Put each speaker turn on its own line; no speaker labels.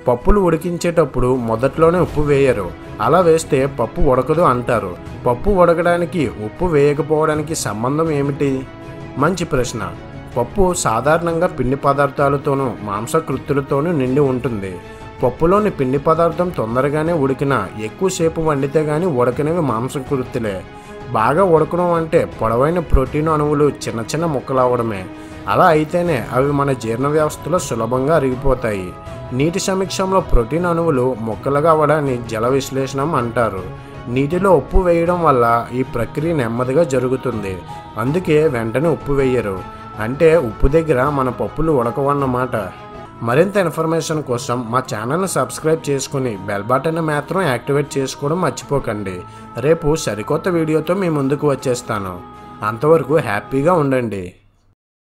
పప్పులు ఉడికించేటప్పుడు మొదట్లోనే ఉప్పు వేయరు అలా వేస్తే పప్పు ఉడకదు అంటారు పప్పు ఉడకడానికి ఉప్పు వేయకపోవడానికి సంబంధం ఏమిటి మంచి ప్రశ్న పప్పు సాధారణంగా పిండి పదార్థాలతోనూ మాంసకృత్తులతోనూ నిండి ఉంటుంది పప్పులోని పిండి పదార్థం తొందరగానే ఉడికినా ఎక్కువసేపు వండితే గానీ ఉడకనివి మాంసకృత్తులే బాగా ఉడకడం అంటే పొడవైన ప్రోటీన్ అణువులు చిన్న చిన్న ముక్కలు అవడమే అలా అయితేనే అవి మన జీర్ణ వ్యవస్థలో సులభంగా అరిగిపోతాయి నీటి సమీక్షంలో ప్రోటీన్ అణువులు ముక్కలుగా అవ్వడాన్ని జల విశ్లేషణం అంటారు నీటిలో ఉప్పు వేయడం వల్ల ఈ ప్రక్రియ నెమ్మదిగా జరుగుతుంది అందుకే వెంటనే ఉప్పు వేయరు అంటే ఉప్పు దగ్గర మన పప్పులు ఉడకవన్నమాట మరింత ఇన్ఫర్మేషన్ కోసం మా ఛానల్ని సబ్స్క్రైబ్ చేసుకుని బెల్ బటన్ మాత్రం యాక్టివేట్ చేసుకోవడం మర్చిపోకండి రేపు సరికొత్త వీడియోతో మీ ముందుకు వచ్చేస్తాను అంతవరకు హ్యాపీగా ఉండండి